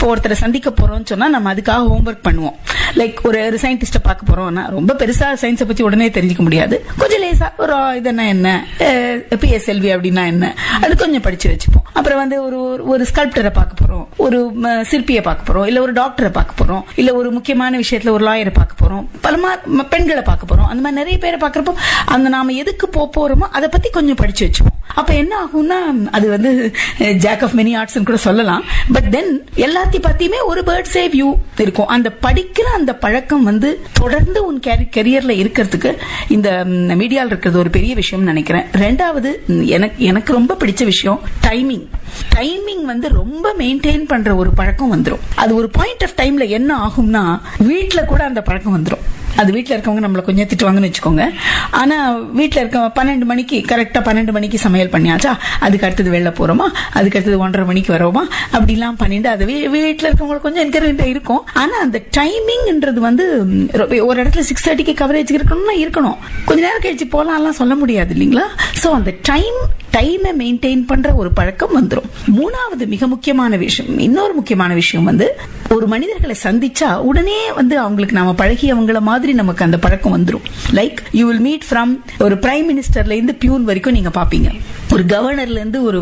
இப்போ ஒருத்தரை சந்திக்க போறோம்னு சொன்னா நம்ம அதுக்காக ஹோம்ஒர்க் பண்ணுவோம் லைக் ஒரு ஒரு சயின்டிஸ்ட பார்க்க போறோம்னா ரொம்ப பெருசா சயின்ஸை பத்தி உடனே தெரிஞ்சுக்க முடியாது கொஞ்சம் லேசா ஒரு ஆ, இது என்ன என்ன பிஎஸ்எல்வி அப்படின்னா என்ன அது கொஞ்சம் படிச்சு வச்சுப்போம் அப்புறம் வந்து ஒரு ஒரு- ஒரு ஸ்கல்ப்டரை பார்க்க போறோம் ஒரு ம, சிற்பியை பார்க்க போறோம் இல்ல ஒரு டாக்டரை பார்க்க போறோம் இல்ல ஒரு முக்கியமான விஷயத்துல ஒரு லாயரை பார்க்க போறோம் பல மா- ம- பெண்களை பார்க்க போறோம் அந்த மாதிரி நிறைய பேரை பார்க்கறப்போ அந்த நாம எதுக்கு போக போறோமோ அதை பத்தி கொஞ்சம் படிச்சு வச்சுப்போம் அப்ப என்ன ஆகும்னா அது வந்து ஜாக் ஆஃப் மெனி ஆர்ட்ஸ் கூட சொல்லலாம் பட் தென் எல்லாத்தையும் பத்தியுமே ஒரு பேர்ட் சேவ் யூ இருக்கும் அந்த படிக்கிற அந்த பழக்கம் வந்து தொடர்ந்து உன் கெரியர்ல இருக்கிறதுக்கு இந்த மீடியால இருக்கிறது ஒரு பெரிய விஷயம் நினைக்கிறேன் ரெண்டாவது ம், எனக்கு எனக்கு ரொம்ப பிடிச்ச விஷயம் டைமிங் டைமிங் வந்து ரொம்ப மெயின்டைன் பண்ற ஒரு பழக்கம் வந்துரும் அது ஒரு பாயிண்ட் ஆஃப் டைம்ல என்ன ஆகும்னா வீட்ல கூட அந்த பழக்கம் வந்துரும் அது வீட்ல இருக்கவங்க நம்மள கொஞ்சம் திட்டுவாங்கன்னு வச்சுக்கோங்க ஆனா வீட்ல இருக்க பன்னெண்டு மணிக்கு கரெக்டா பன்னெண்டு மணிக்கு சமையல் பண்ணியாச்சா அதுக்கு அடுத்தது வெளில போறோமா அதுக்கு அடுத்தது ஒன்றரை மணிக்கு வரோமா அப்படிலாம் பண்ணிட்டு அது வீ- வீட்ல இருக்கவங்களுக்கு கொஞ்சம் என்கரேஜ் இருக்கும் ஆனா அந்த டைமிங்ன்றது வந்து ம், ரொ- ஒரு இடத்துல சிக்ஸ் தேர்ட்டிக்கு கவரேஜ் இருக்கணும்னா இருக்கணும் கொஞ்ச நேரம் கழிச்சு போலாம்லாம் சொல்ல முடியாது இல்லைங்களா சோ அந்த டைம் டைமை மெயின்டைன் பண்ற ஒரு பழக்கம் வந்துரும் மூணாவது மிக முக்கியமான விஷயம் இன்னொரு முக்கியமான விஷயம் வந்து ஒரு மனிதர்களை சந்திச்சா உடனே வந்து அவங்களுக்கு நாம பழகியவங்கள மாதிரி நமக்கு அந்த பழக்கம் வந்துரும் like you will meet from ஒரு பிரைம் மினிஸ்டர்ல இருந்து பியூன் வரைக்கும் நீங்க பாப்பீங்க ஒரு கவர்னர்ல இருந்து ஒரு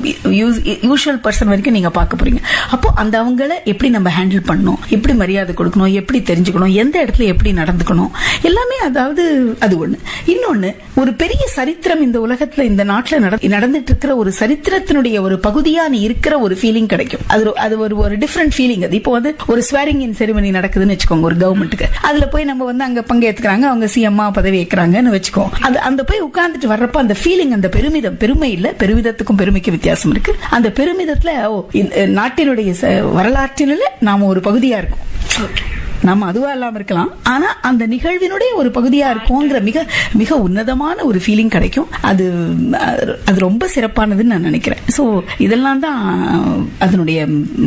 யூஷுவல் பர்சன் வரைக்கும் நீங்க பார்க்க போறீங்க அப்போ அந்த அவங்கள எப்படி நம்ம ஹேண்டில் பண்ணணும் எப்படி மரியாதை கொடுக்கணும் எப்படி தெரிஞ்சுக்கணும் எந்த இடத்துல எப்படி நடந்துக்கணும் எல்லாமே அதாவது அது ஒண்ணு இன்னொன்னு ஒரு பெரிய சரித்திரம் இந்த உலகத்துல இந்த நாட்டுல நட- நடந்துட்டு இருக்கிற ஒரு சரித்திரத்தினுடைய ஒரு பகுதியா நீ இருக்கிற ஒரு ஃபீலிங் கிடைக்கும் அது ஒரு- அது ஒரு ஒரு டிஃப்ரெண்ட் ஃபீலிங் அது இப்போ வந்து ஒரு ஸ்வேரிங் இன் செரிமனி நடக்குதுன்னு வச்சுக்கோங்க ஒரு கவர்மெண்ட்டுக்கு அதுல போய் நம்ம வந்து அங்க பங்கேற்கிறாங்க அவங்க சிஎம்மா பதவி ஏற்கிறாங்கன்னு வச்சுக்கோ அது அந்த போய் உட்கார்ந்துட்டு வர்றப்ப அந்த ஃபீலிங் அந்த பெருமிதம் பெருமை இல்ல பெருமிதத்துக்கும் பெருமைக்கு வித்தியாசம் இருக்கு அந்த பெருமிதத்துல ஓ இந்த நாட்டினுடைய ச- வரலாற்றினுள்ள நாம ஒரு பகுதியா இருக்கும் நம்ம அதுவா இல்லாம இருக்கலாம் ஆனா அந்த நிகழ்வினுடைய ஒரு பகுதியா இருக்கும்ங்கிற மிக மிக உன்னதமான ஒரு ஃபீலிங் கிடைக்கும் அது அது ரொம்ப சிறப்பானதுன்னு நான் நினைக்கிறேன் சோ இதெல்லாம் தான் அதனுடைய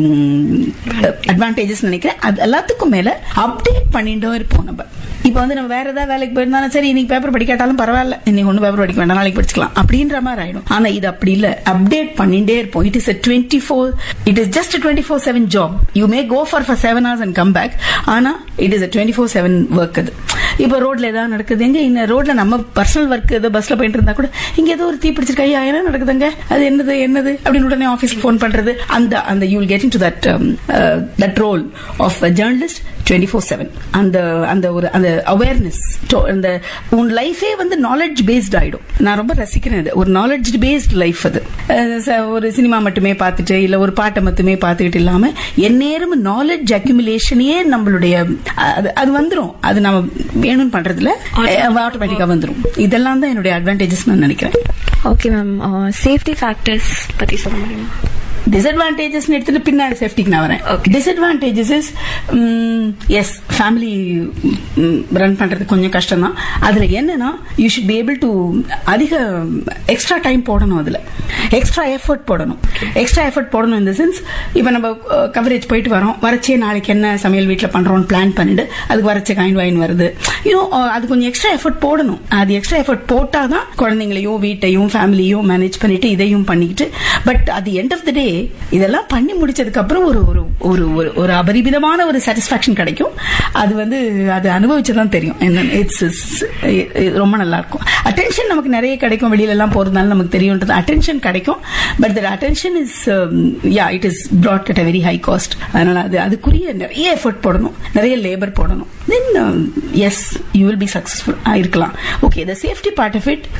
அட்வான்டேஜஸ் நினைக்கிறேன் அது எல்லாத்துக்கும் மேல அப்டேட் பண்ணிட்டோம் இருப்போம் நம்ம இப்ப வந்து நம்ம வேற ஏதாவது வேலைக்கு போயிருந்தாலும் சரி இன்னைக்கு பேப்பர் படிக்காட்டாலும் பரவாயில்ல இன்னைக்கு ஒன்னும் பேப்பர் படிக்க வேண்டாம் நாளைக்கு படிச்சுக்கலாம் அப்படின்ற மாதிரி ஆயிடும் ஆனா இது அப்படி இல்ல அப்டேட் பண்ணிட்டே இருப்போம் it is twenty four it is just twenty four seven job you may go for for seven hours and come back ஆனா it is twenty four seven work அது இப்ப ரோட்ல ஏதாவது நடக்குது எங்க இந்த ரோட்ல நம்ம பர்சனல் ஒர்க் ஏதோ பஸ்ல போயிட்டு இருந்தா கூட இங்க ஏதோ ஒரு தீ பிடிச்சிருக்கா ஐயா என்ன நடக்குதுங்க அது என்னது என்னது அப்படின்னு உடனே ஆபீஸ்க்கு ஃபோன் பண்றது அந்த அந்த you will get into that that role of journalist twenty four seven அந்த அந்த ஒரு அந்த அவேர்னஸ் அந்த உன் லைஃபே வந்து நாலேஜ் பேஸ்ட் ஆயிடும் நான் ரொம்ப ரசிக்கிறேன் இது ஒரு நாலேஜ் பேஸ்ட் லைஃப் அது அஹ் ச- ஒரு சினிமா மட்டுமே பார்த்துட்டு இல்ல ஒரு பாட்டை மட்டுமே பார்த்துக்கிட்டு இல்லாம எந்நேரம் நாலேஜ் அக்யூமுலேஷனையே நம்மளுடைய அது அது வந்துரும் அது நம்ம வேணும்னு பண்றதுல ஆட்டோமேட்டிக்கா வந்துரும் இதெல்லாம் தான் என்னுடைய அட்வான்டேஜஸ் நான் நினைக்கிறேன் ஓகே மேம் சேஃப்டி ஃபேக்டர்ஸ் பத்தி சொல்ல முடியுமா டிஸ்அட்வான்டேஜஸ் எடுத்துட்டு பின்னாடி சேஃப்டிக்கு நான் வரேன் Okay. Disadvantages is yes family run பண்றது கொஞ்சம் கஷ்டம் தான் அதுல என்னன்னா you should be able to அதிக எக்ஸ்ட்ரா டைம் போடணும் அதுல எக்ஸ்ட்ரா எஃபர்ட் போடணும் எக்ஸ்ட்ரா எஃபர்ட் போடணும் இந்த சென்ஸ் இப்போ நம்ம கவரேஜ் போயிட்டு வரோம் வரச்சே நாளைக்கு என்ன சமையல் வீட்டில் பண்றோம்னு பிளான் பண்ணிட்டு அதுக்கு வரச்சே காயின் வாயின் வருது இன்னும் அது கொஞ்சம் எக்ஸ்ட்ரா எஃபர்ட் போடணும் அது எக்ஸ்ட்ரா எஃபர்ட் போட்டாதான் குழந்தைங்களையும் வீட்டையும் ஃபேமிலியும் மேனேஜ் பண்ணிட்டு இதையும் பண்ணிக்கிட்டு பட் அது எண்ட் ஆஃப் த டே இதெல்லாம் பண்ணி முடிச்சதுக்கு அப்புறம் ஒரு ஒரு ஒரு ஒரு- ஒரு அபரிமிதமான ஒரு சாட்டிஸ்பாக்சன் கிடைக்கும் அது வந்து அது அனுபவிச்சுதான் தெரியும் இட்ஸ் ரொம்ப நல்லா இருக்கும் அட்டென்ஷன் நமக்கு நிறைய கிடைக்கும் வெளியில எல்லாம் போறதுனால நமக்கு தெரியும்ன்றது அட்டென்ஷன் கிடைக்கும் but that attention is ya it is brought at a very high cost அதனால அது அதுக்குரிய நிறைய எஃபர்ட் போடணும் நிறைய லேபர் போடணும் then yes you will be successful இருக்கலாம் okay the safety part of it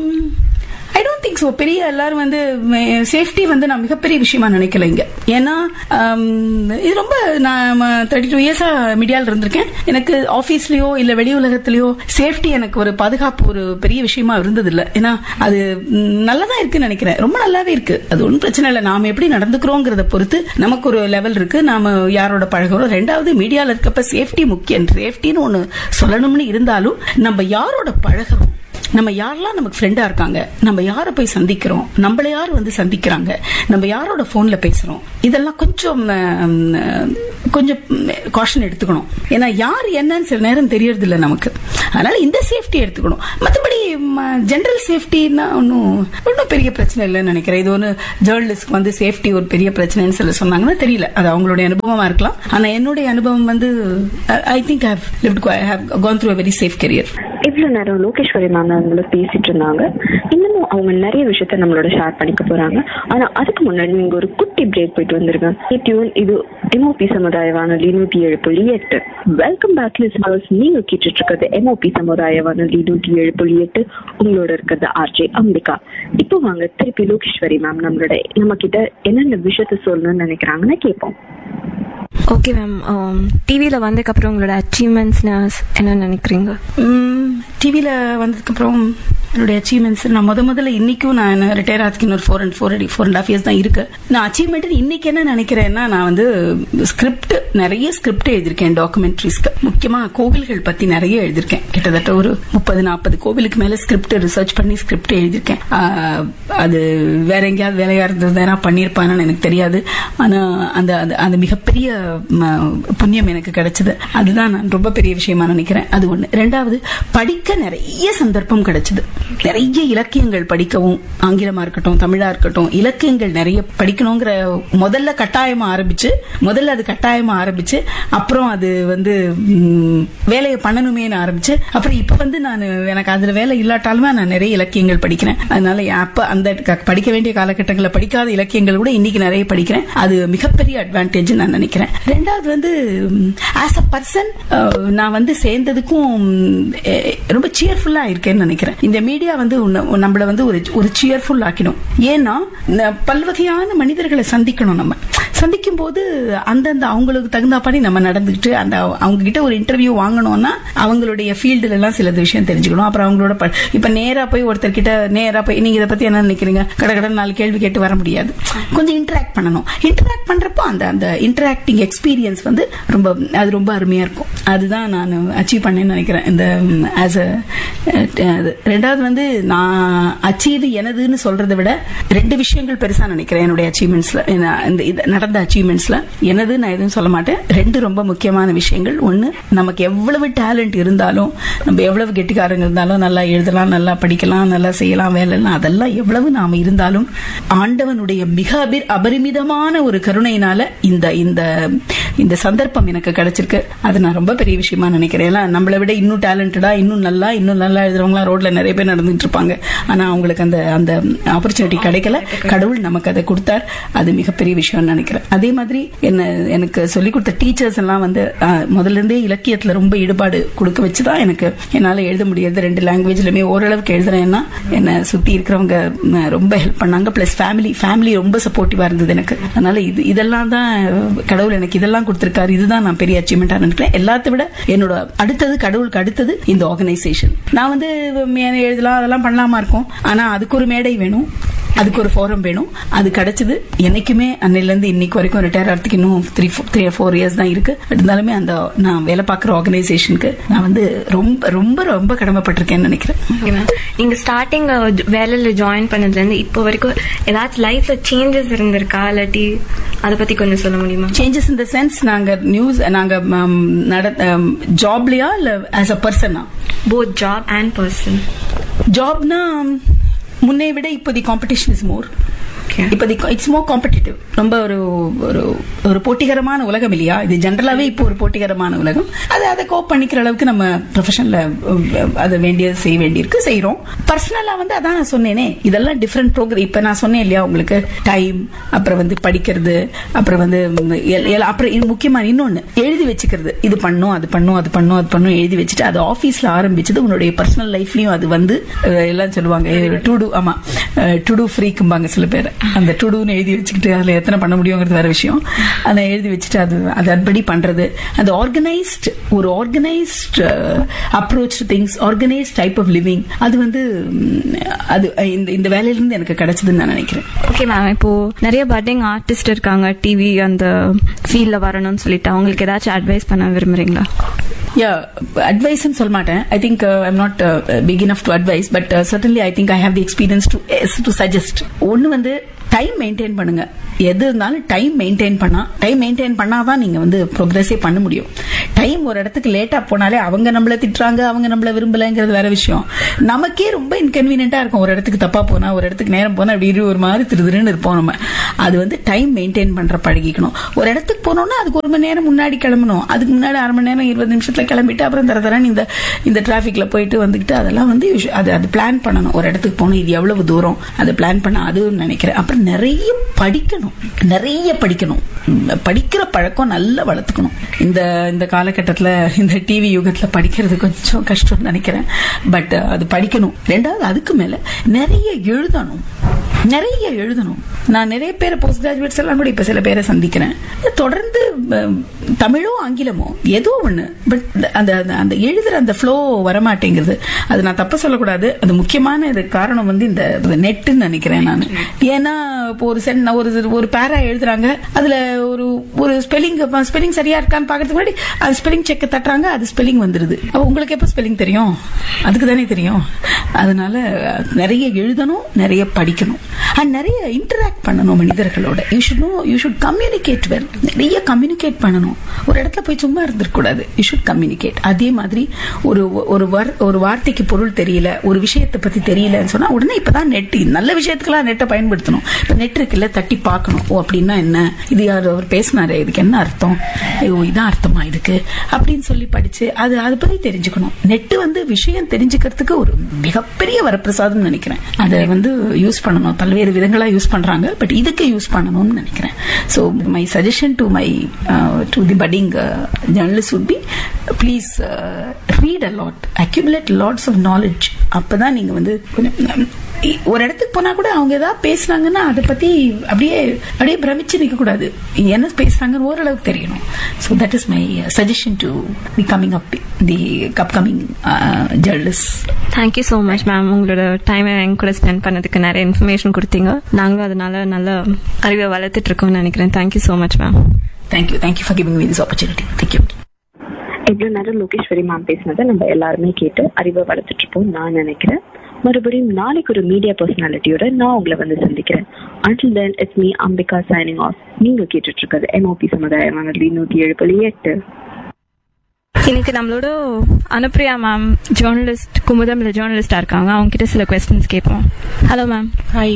I don't think so பெரிய எல்லாரும் வந்து சேஃப்டி வந்து நான் மிகப்பெரிய விஷயமா நினைக்கல இங்க ஏன்னா ஆம், இது ரொம்ப நான் தேர்ட்டி டூ இயர்ஸா மீடியாவில் இருந்திருக்கேன் எனக்கு ஆஃபீஸ்லயோ இல்ல வெளி உலகத்திலயோ சேஃப்டி எனக்கு ஒரு பாதுகாப்பு ஒரு பெரிய விஷயமா இருந்தது இல்ல ஏன்னா அது ம், நல்லதா இருக்குன்னு நினைக்கிறேன் ரொம்ப நல்லாவே இருக்கு அது ஒன்றும் பிரச்சனை இல்லை நாம எப்படி நடந்துக்கிறோங்கிறத பொறுத்து நமக்கு ஒரு லெவல் இருக்கு நாம யாரோட பழகிறோம் ரெண்டாவது மீடியால இருக்கப்ப சேஃப்டி முக்கியம் சேஃப்டின்னு ஒண்ணு சொல்லணும்னு இருந்தாலும் நம்ம யாரோட பழகிறோம் நம்ம யாரெல்லாம் நமக்கு ஃப்ரெண்டா இருக்காங்க நம்ம யாரை போய் சந்திக்கிறோம் நம்மள யார் வந்து சந்திக்கிறாங்க நம்ம யாரோட போன்ல பேசுறோம் இதெல்லாம் கொஞ்சம் கொஞ்சம் காஷன் எடுத்துக்கணும் ஏன்னா யார் என்னன்னு சில நேரம் தெரியறது இல்ல நமக்கு அதனால இந்த சேஃப்டி எடுத்துக்கணும் மற்றபடி ஜெனரல் சேஃப்டின்னா ஒன்றும் ஒன்றும் பெரிய பிரச்சனை இல்லைன்னு நினைக்கிறேன் இது ஒன்று ஜேர்னலிஸ்ட்க்கு வந்து சேஃப்டி ஒரு பெரிய பிரச்சனைன்னு சொல்லி சொன்னாங்கன்னா தெரியல அது அவங்களுடைய அனுபவமா இருக்கலாம் ஆனா என்னுடைய அனுபவம் வந்து I think have lived have gone through a very safe career இவ்வளவு நேரம் லோகேஸ்வரி மேம் நம்மள பேசிட்டு இருந்தாங்க இன்னமும் அவங்க நிறைய விஷயத்த நம்மளோட ஷேர் பண்ணிக்க போறாங்க ஆனா அதுக்கு முன்னாடி நீங்க ஒரு குட்டி பிரேக் போயிட்டு வந்துருங்க டியூன் இது எம்ஓபி சமுதாய வானொலி நூத்தி ஏழு புள்ளி எட்டு வெல்கம் பேக் லிசனர்ஸ் நீங்க கேட்டுட்டு இருக்கிறது எம்ஓபி சமுதாய வானொலி நூத்தி ஏழு புள்ளி எட்டு உங்களோட இருக்கிறது ஆர்ஜே அம்பிகா இப்போ வாங்க திருப்பி லோகேஸ்வரி மேம் நம்மளோட நம்ம கிட்ட என்னென்ன விஷயத்த சொல்லணும்னு நினைக்கிறாங்கன்னு கேட்போம் ஓகே மேம் டிவியில் வந்ததுக்கப்புறம் உங்களோட அச்சீவ்மெண்ட்ஸ்னு என்ன நினைக்கிறீங்க டிவியில் வந்ததுக்கப்புறம் என்னுடைய அச்சீவ்மெண்ட்ஸ் நான் முத முதல்ல இன்னைக்கும் நான் ரிட்டையர் ஆகிறதுக்கு இன்னொரு four and four four and half years தான் இருக்கு நான் அச்சீவ்மெண்ட் இன்னைக்கு என்ன நினைக்கிறேன்னா நான் வந்து ஸ்கிரிப்ட் நிறைய ஸ்கிரிப்ட் எழுதியிருக்கேன் டாக்குமெண்ட்ரிஸ்க்கு முக்கியமா கோவில்கள் பத்தி நிறைய எழுதியிருக்கேன் கிட்டத்தட்ட ஒரு முப்பது நாற்பது கோவிலுக்கு மேல ஸ்கிரிப்ட் ரிசர்ச் பண்ணி ஸ்கிரிப்ட் எழுதியிருக்கேன் ஆஹ், அது வேற எங்கேயாவது வேலையா இருந்ததுனா பண்ணியிருப்பானு எனக்கு தெரியாது ஆனா அந்த அந்த- அந்த மிகப்பெரிய ம, புண்ணியம் எனக்கு கிடைச்சது அதுதான் நான் ரொம்ப பெரிய விஷயமா நினைக்கிறேன் அது ஒண்ணு ரெண்டாவது படிக்க நிறைய சந்தர்ப்பம் கிடைச்சது நிறைய இலக்கியங்கள் படிக்கவும் ஆங்கிலமா இருக்கட்டும் தமிழா இருக்கட்டும் இலக்கியங்கள் நிறைய படிக்கணுங்கிற முதல்ல கட்டாயமா ஆரம்பிச்சு முதல்ல அது கட்டாயமா ஆரம்பிச்சு அப்புறம் அது வந்து ம், வேலையை பண்ணணுமேனு ஆரம்பிச்சு அப்புறம் இப்ப வந்து நான் எனக்கு அதுல வேலை இல்லாட்டாலுமே நான் நிறைய இலக்கியங்கள் படிக்கிறேன் அதனால அப்ப அந்த க- படிக்க வேண்டிய காலகட்டங்களில் படிக்காத இலக்கியங்கள் கூட இன்னைக்கு நிறைய படிக்கிறேன் அது மிகப்பெரிய அட்வான்டேஜ் நான் நினைக்கிறேன் ரெண்டாவது வந்து ஆஸ் அ பர்சன் நான் வந்து சேர்ந்ததுக்கும் ம், எ- ரொம்ப சியர்ஃபுல்லா இருக்கேன்னு நினைக்கிறேன் இந்த மீடியா வந்து உன்ன- நம்மள வந்து ஒரு ஒரு சியர்ஃபுல் ஆக்கிடும் ஏன்னா ந- பல்வகையான மனிதர்களை சந்திக்கணும் நம்ம சந்திக்கும் போது அந்தந்த அவங்களுக்கு தகுந்தாப்படி நம்ம நடந்துக்கிட்டு அந்த அவங்க கிட்ட ஒரு இன்டர்வியூ வாங்கணும்னா அவங்களுடைய ஃபீல்டுல எல்லாம் சில விஷயம் தெரிஞ்சுக்கணும் அப்புறம் அவங்களோட ப- இப்ப நேரா போய் ஒருத்தர் கிட்ட நேரா போய் நீங்க இதை பத்தி என்ன நினைக்கிறீங்க கடை கடை நாலு கேள்வி கேட்டு வர முடியாது கொஞ்சம் இன்டராக்ட் பண்ணணும் இன்டராக்ட் பண்றப்போ அந்த அந்த இன்டராக்டிங் எக்ஸ்பீரியன்ஸ் வந்து ரொம்ப அது ரொம்ப அருமையா இருக்கும் அதுதான் நான் அச்சீவ் பண்ணேன்னு நினைக்கிறேன் இந்த ஆஸ் அ ரெண்டாவது வந்து நான் அச்சீவ் எனதுன்னு சொல்றதை விட ரெண்டு விஷயங்கள் பெருசா நினைக்கிறேன் என்னுடைய அச்சீவ்மெண்ட்ஸ்ல இந்த இது நடந்த அச்சீவ்மெண்ட்ஸ்ல எனது நான் எதுவும் சொல்ல மாட்டேன் ரெண்டு ரொம்ப முக்கியமான விஷயங்கள் ஒன்னு நமக்கு எவ்வளவு டேலண்ட் இருந்தாலும் நம்ம எவ்வளவு கெட்டிக்காரங்க இருந்தாலும் நல்லா எழுதலாம் நல்லா படிக்கலாம் நல்லா செய்யலாம் வேலைலாம் அதெல்லாம் எவ்வளவு நாம இருந்தாலும் ஆண்டவனுடைய மிக அபி- அபரிமிதமான ஒரு கருணையினால இந்த இந்த இந்த சந்தர்ப்பம் எனக்கு கிடைச்சிருக்கு அது நான் ரொம்ப பெரிய விஷயமா நினைக்கிறேன் ஏன்னா நம்மளை விட இன்னும் டேலண்டடா இன்னும் நல்லா இன்னும் நல்லா எழுதுறவங்களா ரோட்ல நிறைய பேர் நடந்துட்டு இருப்பாங்க ஆனா அவங்களுக்கு அந்த அந்த ஆப்பர்ச்சுனிட்டி கிடைக்கல கடவுள் நமக்கு அதை கொடுத்தார் அது மிகப்பெரிய விஷயம்னு நினைக்கிறேன் அதே மாதிரி என்ன எனக்கு சொல்லிக் கொடுத்த டீச்சர்ஸ் எல்லாம் வந்து ஆஹ், முதல்ல இருந்தே இலக்கியத்துல ரொம்ப ஈடுபாடு கொடுக்க வச்சுதான் எனக்கு என்னால எழுத முடியாது ரெண்டு லாங்குவேஜ்லயுமே ஓரளவுக்கு எழுதுறேன்னா என்ன சுத்தி இருக்கிறவங்க ம், ரொம்ப ஹெல்ப் பண்ணாங்க பிளஸ் ஃபேமிலி ஃபேமிலி ரொம்ப சப்போர்ட்டிவா இருந்தது எனக்கு அதனால இது இதெல்லாம் தான் கடவுள் எனக்கு இதெல்லாம் கொடுத்திருக்காரு இதுதான் நான் பெரிய அச்சீவ்மெண்டா நினைக்கிறேன் எல்லாத்த விட என்னோட அடுத்தது கடவுளுக்கு அடுத்தது இந்த ஆர்கனைசேஷன் நான் வந்து மே- எழுதலாம் அதெல்லாம் பண்ணலாமா இருக்கும் ஆனா அதுக்கு ஒரு மேடை வேணும் அதுக்கு ஒரு ஃபோரம் வேணும் அது கிடைச்சது என்னைக்குமே அன்னையில இருந்து இன்னைக்கு வரைக்கும் ரிட்டையர் ஆகிறதுக்கு இன்னும் த்ரீ த்ரீ ஃபோர் இயர்ஸ் தான் இருக்கு இருந்தாலுமே அந்த நான் வேலை பார்க்குற ஆர்கனைசேஷனுக்கு நான் வந்து ரொம்ப ரொம்ப ரொம்ப கடமைப்பட்டிருக்கேன்னு நினைக்கிறேன் ஓகே மேம் நீங்க ஸ்டார்டிங் வேலையில ஜாயின் பண்ணதுல இருந்து இப்போ வரைக்கும் ஏதாச்சும் லைஃப்ல சேஞ்சஸ் இருந்திருக்கா இல்லாட்டி அதை பத்தி கொஞ்சம் சொல்ல முடியுமா சேஞ்சஸ் இன் த சென்ஸ் நாங்க நியூஸ் நாங்க ம், நட ஜாப்லயா இல்ல as a persona both job and person ஜாப்னா முன்னை விட இப்போதி காம்படிஷன் இஸ் மோர் Okay. இப்போதைக்கு இட்ஸ் மோர் காம்படிட்டிவ் ரொம்ப ஒரு ஒரு ஒரு போட்டிகரமான உலகம் இல்லையா இது ஜென்ரலாவே இப்போ ஒரு போட்டிகரமான உலகம் அது அதை கோப் பண்ணிக்கிற அளவுக்கு நம்ம ப்ரொஃபஷன்ல அதை வேண்டியது செய்ய வேண்டியிருக்கு செய்றோம் பர்சனலா வந்து அதான் நான் சொன்னேனே இதெல்லாம் டிஃப்ரெண்ட் ப்ரோக்ராம் இப்ப நான் சொன்னேன் இல்லையா உங்களுக்கு டைம் அப்புறம் வந்து படிக்கிறது அப்புறம் வந்து ம், எல்- எல்- அப்புறம் இது முக்கியமா இன்னொன்னு எழுதி வச்சுக்கிறது இது பண்ணும் அது பண்ணும் அது பண்ணும் அது பண்ணும் எழுதி வச்சுட்டு அது ஆபீஸ்ல ஆரம்பிச்சது உன்னுடைய பர்சனல் லைஃப்லயும் அது வந்து அஹ், எல்லாம் சொல்லுவாங்க டு டூ ஆமா டு டூ ஃப்ரீக்கும்பாங்க சில பேர் அந்த டு டூன்னு எழுதி வச்சுக்கிட்டு அதுல எத்தனை பண்ண முடியுங்கிறது வேற விஷயம் அதை எழுதி வச்சுட்டு அது அது அதன்படி பண்றது அந்த ஆர்கனைஸ்ட் ஒரு organised approach things organised type of living அது வந்து ம், அது இந்த இந்த வேலையிலிருந்து எனக்கு கிடைச்சதுன்னு நான் நினைக்கிறேன் ஓகே மேம் இப்போ நிறைய பட்டிங் ஆர்டிஸ்ட் இருக்காங்க டிவி அந்த ஃபீல்ட்ல வரணும்னு சொல்லிட்டு அவங்களுக்கு ஏதாச்சும் அட்வைஸ் பண்ண விரும்புறீங்களா யா அட்வைஸ் சொல்ல மாட்டேன் I think I'm not big enough to advise but certainly I think I have the experience to to suggest ஒன்னு வந்து டைம் மெயின்டைன் பண்ணுங்க எது இருந்தாலும் டைம் மெயின்டைன் பண்ணா டைம் மெயின்டைன் பண்ணாதான் நீங்க வந்து ப்ரோக்ரஸே பண்ண முடியும் டைம் ஒரு இடத்துக்கு லேட்டா போனாலே அவங்க நம்மள திட்டுறாங்க அவங்க நம்மள விரும்பலங்கிறது வேற விஷயம் நமக்கே ரொம்ப இன்கன்வீனியன்ட்டா இருக்கும் ஒரு இடத்துக்கு தப்பா போனா ஒரு இடத்துக்கு நேரம் போனா அப்படி இரு ஒரு மாதிரி திருதிருன்னு இருப்போம் நம்ம அது வந்து டைம் மெயின்டைன் பண்ற பழகிக்கணும் ஒரு இடத்துக்கு போனோம்னா அதுக்கு ஒரு மணி நேரம் முன்னாடி கிளம்பணும் அதுக்கு முன்னாடி அரை மணி நேரம் இருபது நிமிஷத்துல கிளம்பிட்டு அப்புறம் தர தரன்னு இந்த இந்த டிராஃபிக்ல போயிட்டு வந்துக்கிட்டு அதெல்லாம் வந்து usu- அது அது பிளான் பண்ணணும் ஒரு இடத்துக்கு போகணும் இது எவ்வளவு தூரம் அதை பிளான் பண்ண அதுவும் நினைக்கிறேன் அப்புறம் நிறைய படிக்கணும் நிறைய படிக்கணும் உம், படிக்கிற பழக்கம் நல்லா வளர்த்துக்கணும் இந்த இந்த காலகட்டத்தில் இந்த டிவி யுகத்துல படிக்கிறது கொஞ்சம் கஷ்டம்னு நினைக்கிறேன் பட் அது படிக்கணும் ரெண்டாவது அதுக்கு மேல நிறைய எழுதணும் நிறைய எழுதணும் நான் நிறைய பேரை போஸ்ட் கிராஜுவேட்ஸ் எல்லாம் கூட இப்ப சில பேரை சந்திக்கிறேன் தொடர்ந்து அஹ், தமிழோ ஆங்கிலமோ ஏதோ ஒண்ணு பட் அந்த அந்த- அந்த எழுதுற அந்த ஃப்ளோ வரமாட்டேங்குது அது நான் தப்பு சொல்லக்கூடாது அது முக்கியமான இது காரணம் வந்து இந்த நெட்டுன்னு நினைக்கிறேன் நான் ஏன்னா இப்போ ஒரு சென் ஒரு ஒரு பேரா எழுதுறாங்க அதுல ஒரு ஒரு ஸ்பெல்லிங் ஸ்பெல்லிங் சரியா இருக்கான்னு பாக்கிறதுக்கு முன்னாடி அது ஸ்பெல்லிங் செக் தட்டுறாங்க அது ஸ்பெல்லிங் வந்துருது அப்ப உங்களுக்கு எப்ப ஸ்பெல்லிங் தெரியும் அதுக்கு தானே தெரியும் அதனால நிறைய எழுதணும் நிறைய படிக்கணும் அண்ட் நிறைய இன்டராக்ட் பண்ணணும் மனிதர்களோட you should know you should communicate well நிறைய கம்யூனிகேட் பண்ணணும் ஒரு இடத்துல போய் சும்மா இருந்திருக்கூடாது யூ ஷுட் கம்யூனிகேட் அதே மாதிரி ஒரு ஒரு வர்- ஒரு வார்த்தைக்கு பொருள் தெரியல ஒரு விஷயத்தை பத்தி தெரியலன்னு சொன்னா உடனே இப்பதான் நெட் நல்ல விஷயத்துக்கெல்லாம் நெட்டை பயன்படுத்தணும் இப்ப நெட் இருக்குல்ல தட்டி பார்க்கணும் ஓ அப்படின்னா என்ன இது யார் அவர் பேசினாரு இதுக்கு என்ன அர்த்தம் ஓ இதான் அர்த்தமா இதுக்கு அப்படின்னு சொல்லி படிச்சு அது அதை பத்தி தெரிஞ்சுக்கணும் நெட் வந்து விஷயம் தெரிஞ்சுக்கிறதுக்கு ஒரு மிகப்பெரிய வரப்பிரசாதம் நினைக்கிறேன் அதை வந்து யூஸ் பண்ணணும் பல்வேறு விதங்களா யூஸ் பண்றாங்க பட் இதுக்கு யூஸ் பண்ணணும்னு நினைக்கிறேன் so my suggestion to my to the budding journalist would be please read a lot accumulate lots of knowledge அப்பதான் நீங்க வந்து கொஞ்சம் இ- ஒரு இடத்துக்கு போனா கூட அவங்க ஏதாவது பேசுனாங்கன்னா அதை பத்தி அப்படியே அப்படியே பிரமிச்சு நிக்க கூடாது என்ன பேசுறாங்கன்னு ஓரளவுக்கு தெரியணும் so that is my suggestion to the coming up the upcoming journalist thank you so much ma'am உங்களோட டைமை என் கூட ஸ்பெண்ட் பண்ணதுக்கு நிறைய இன்ஃபர்மேஷன் கொடுத்தீங்க நாங்களும் அதனால நல்ல அறிவை வளர்த்துட்டு இருக்கோம்னு நினைக்கிறேன் thank you so much ma'am thank you thank you for giving me this opportunity thank you இவ்வளவு நேரம் லோகேஸ்வரி மேம் பேசினதை நம்ம எல்லாருமே கேட்டு அறிவை வளர்த்துட்டு இருப்போம் நான் நினைக்கிறேன் மறுபடியும் நாளைக்கு ஒரு மீடியா பர்சனாலிட்டியோட நான் உங்களை வந்து சந்திக்கிறேன் until then it's me Ambika signing off நீங்க கேட்டுட்டு இருக்கிறது எம்ஓபி சமுதாய வானொலி நூத்தி ஏழு புள்ளி எட்டு இன்னைக்கு நம்மளோட அனுப்பிரியா மேம் ஜேர்னலிஸ்ட் குமுதம்ல ஜேர்னலிஸ்டா இருக்காங்க அவங்க கிட்ட சில கொஸ்டின்ஸ் கேட்போம் ஹலோ மேம் ஹாய்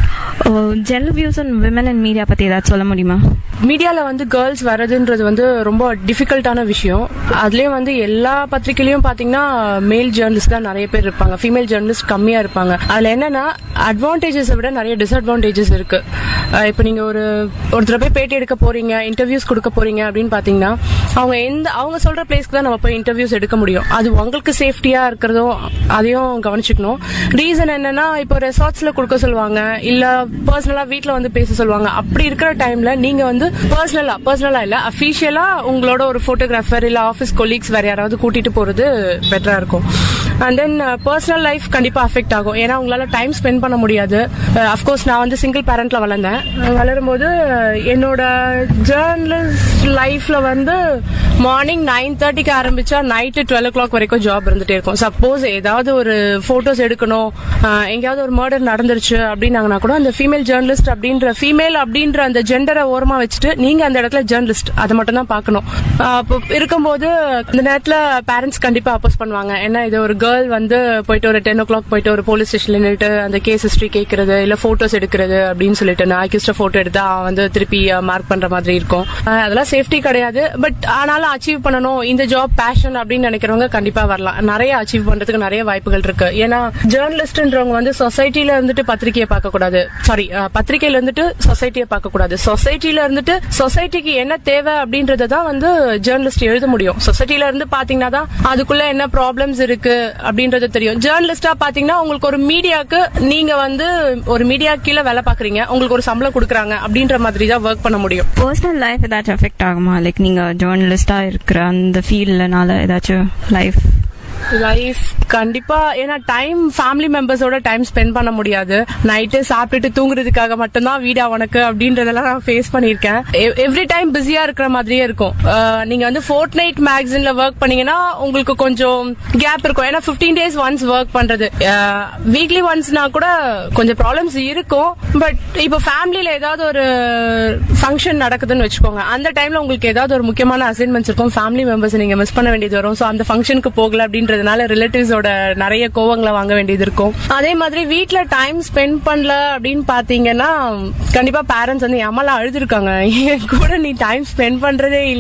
ஜெல் views and women and media பத்தி ஏதாச்சும் சொல்ல முடியுமா மீடியால வந்து கேர்ள்ஸ் வர்றதுன்றது வந்து ரொம்ப டிஃபிகல்ட்டான விஷயம் அதுலயும் வந்து எல்லா பத்திரிகையிலயும் பாத்தீங்கன்னா மேல் ஜேர்னலிஸ்ட் தான் நிறைய பேர் இருப்பாங்க ஃபீமேல் ஜேர்னலிஸ்ட் கம்மியா இருப்பாங்க அதுல என்னன்னா அட்வான்டேஜஸ் விட நிறைய டிஸ்அட்வான்டேஜஸ் இருக்கு அஹ் இப்போ நீங்க ஒரு ஒருத்தர போய் பேட்டி எடுக்க போறீங்க இன்டர்வியூஸ் கொடுக்க போறீங்க அப்படின்னு பாத்தீங்கன்னா அவங்க எந்த அவங்க சொல்ற பிளேஸ்க்கு தான் நம்ம போய் இன்டர்வியூஸ் எடுக்க முடியும் அது உங்களுக்கு சேஃப்டியா இருக்கிறதும் அதையும் கவனிச்சுக்கணும் ரீசன் என்னன்னா இப்போ ரெசார்ட்ஸ்ல கொடுக்க சொல்லுவாங்க இல்ல பர்சனலா வீட்ல வந்து பேச சொல்லுவாங்க அப்படி இருக்கிற டைம்ல நீங்க வந்து பர்சனலா பர்சனலா இல்ல அபிஷியலா உங்களோட ஒரு போட்டோகிராஃபர் இல்ல ஆபீஸ் கொலீக்ஸ் வேற யாராவது கூட்டிட்டு போறது பெட்டரா இருக்கும் அண்ட் தென் பர்சனல் லைஃப் கண்டிப்பா அஃபெக்ட் ஆகும் ஏன்னா உங்களால டைம் ஸ்பெண்ட் பண்ண முடியாது அஃப்கோர்ஸ் நான் வந்து சிங்கிள் பேரண்ட்ல வளர்ந்தேன் அஹ் வளரும்போது என்னோட ஜேர்னலிஸ்ட் லைஃப்ல வந்து மார்னிங் நைன் தேர்ட்டிக்கு ஆரம்பிச்சா நைட்டு டுவெல் ஓ கிளாக் வரைக்கும் ஜாப் இருந்துட்டே இருக்கும் சப்போஸ் ஏதாவது ஒரு போட்டோஸ் எடுக்கணும் அஹ் எங்கேயாவது ஒரு மர்டர் நடந்துருச்சு அப்படின்னாங்கன்னா கூட அந்த ஃபீமேல் ஜேர்னலிஸ்ட் அப்படின்ற ஃபீமேல் அப்படின்ற அந்த ஜெண்டரை ஓரமா வச்சுட்டு நீங்க அந்த இடத்துல ஜேர்னலிஸ்ட் அதை மட்டும் தான் பார்க்கணும் அஹ் அப்போ இருக்கும்போது இந்த நேரத்துல பேரண்ட்ஸ் கண்டிப்பா அப்போஸ் பண்ணுவாங்க ஏன்னா இது ஒரு கேர்ள் வந்து போயிட்டு ஒரு டென் ஓ கிளாக் போயிட்டு ஒரு போலீஸ் ஸ்டேஷன்ல நின்னுட்டு அந்த கேஸ் ஹிஸ்டரி கேட்கறது இல்ல போட்டோஸ் எடுக்கிறது அப்படின்னு சொல்லிட்டு நான் அக்யூஸ்ட போட்டோ எடுத்தா அவன் வந்து திருப்பி மார்க் பண்ற மாதிரி இருக்கும் அஹ் அதெல்லாம் சேஃப்டி கிடையாது பட் ஆனாலும் அச்சீவ் பண்ணணும் இந்த ஜாப் பேஷன் அப்படின்னு நினைக்கிறவங்க கண்டிப்பா வரலாம் நிறைய அச்சீவ் பண்றதுக்கு நிறைய வாய்ப்புகள் இருக்கு ஏன்னா ஜேர்னலிஸ்ட்ன்றவங்க வந்து சொசைட்டில இருந்துட்டு பத்திரிகையை பார்க்க கூடாது சாரி பத்திரிகையில இருந்துட்டு சொசைட்டியை பார்க்க கூடாது சொசைட்டில இருந்துட்டு சொசைட்டிக்கு என்ன தேவை அப்படின்றத தான் வந்து ஜேர்னலிஸ்ட் எழுத முடியும் சொசைட்டில இருந்து பாத்தீங்கன்னா தான் அதுக்குள்ள என்ன ப்ராப்ளம்ஸ் இருக்கு அப்படின்றது தெரியும் ஜேர்னலிஸ்டா பாத்தீங்கன்னா உங்களுக்கு ஒரு மீடியாக்கு நீங்க வந்து ஒரு மீடியா கீழே வேலை பாக்குறீங்க உங்களுக்கு ஒரு சம்பளம் கொடுக்குறாங்க அப்படின்ற மாதிரி தான் ஒர்க் பண்ண முடியும் பர்சனல் லைஃப் ஏதாச்சும் அஃபெக்ட் ஆகுமா லைக் நீங்க ஜேர்னலிஸ்டா இருக்கிற அந்த ஃபீல்ட்னால ஏதாச்சும் லைஃப் லைஃப் கண்டிப்பா ஏன்னா டைம் ஃபேமிலி மெம்பர்ஸோட டைம் ஸ்பெண்ட் பண்ண முடியாது நைட்டு சாப்பிட்டுட்டு தூங்குறதுக்காக மட்டும்தான் வீடா உனக்கு அப்படின்றதெல்லாம் நான் ஃபேஸ் பண்ணியிருக்கேன் எவ்ரி டைம் பிஸியா இருக்கிற மாதிரியே இருக்கும் அஹ், நீங்க வந்து ஃபோர்ட் நைட் மேக்சின்ல ஒர்க் பண்ணீங்கன்னா உங்களுக்கு கொஞ்சம் கேப் இருக்கும் ஏன்னா 15 டேஸ் ஒன்ஸ் ஒர்க் பண்றது வீக்லி ஒன்ஸ்னா கூட கொஞ்சம் ப்ராப்ளம்ஸ் இருக்கும் பட் இப்போ ஃபேமிலியில ஏதாவது ஒரு ஃபங்க்ஷன் நடக்குதுன்னு வச்சுக்கோங்க அந்த டைம்ல உங்களுக்கு ஏதாவது ஒரு முக்கியமான அசைன்மெண்ட்ஸ் இருக்கும் ஃபேமிலி மெம்பர்ஸ் நீங்க மிஸ் பண்ண வேண்டியது வரும் ஸோ அந்த ஃபங்க்ஷனுக்கு போகல அப்படின்றதுனால ரிலேட்டிவ்ஸோட நிறைய கோவங்களை வாங்க வேண்டியது இருக்கும் அதே மாதிரி வீட்ல டைம் ஸ்பெண்ட் பண்ணல அப்படின்னு பாத்தீங்கன்னா கண்டிப்பா பேரண்ட்ஸ் வந்து என் அம்மாலாம் அழுதுருக்காங்க என் கூட நீ டைம் ஸ்பெண்ட் பண்றதே இல்ல